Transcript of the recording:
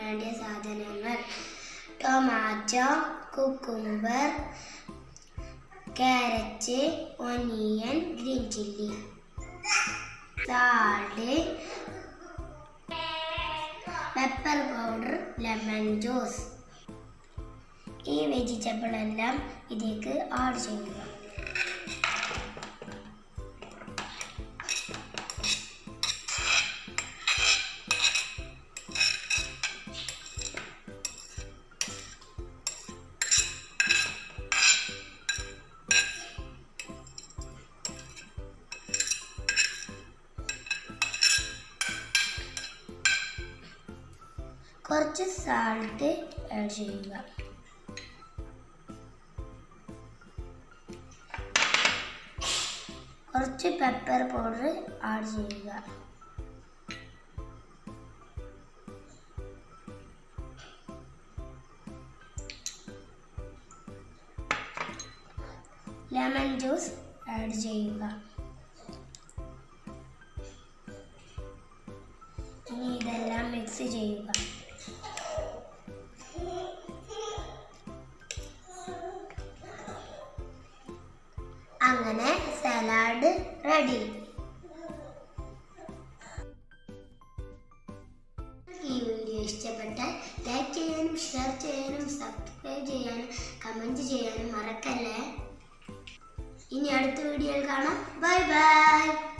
വേണ്ടിയ സാധനങ്ങൾ tomato cucumber carrot onion green chilli salt pepper powder lemon juice ഈ vegetable എല്ലാം ഇതിലേക്ക് ആഡ് ചെയ്യുക കുറച്ച് സാൾട്ട് ആഡ് ചെയ്യുക കുറച്ച് പെപ്പർ പൗഡർ ആഡ് ചെയ്യുക ലെമൺ ജ്യൂസ് ആഡ് ചെയ്യുക ഇനി ഇതെല്ലാം മിക്സ് ചെയ്യുക അങ്ങനെ സലാഡ് റെഡി ഈ വീഡിയോ ഇഷ്ടപ്പെട്ടാൽ ലൈക്ക് ചെയ്യാനും ഷെയർ ചെയ്യാനും സബ്സ്ക്രൈബ് ചെയ്യാനും കമൻറ്റ് ചെയ്യാനും മറക്കല്ലേ ഇനി അടുത്ത വീഡിയോയിൽ കാണാം ബൈ ബൈ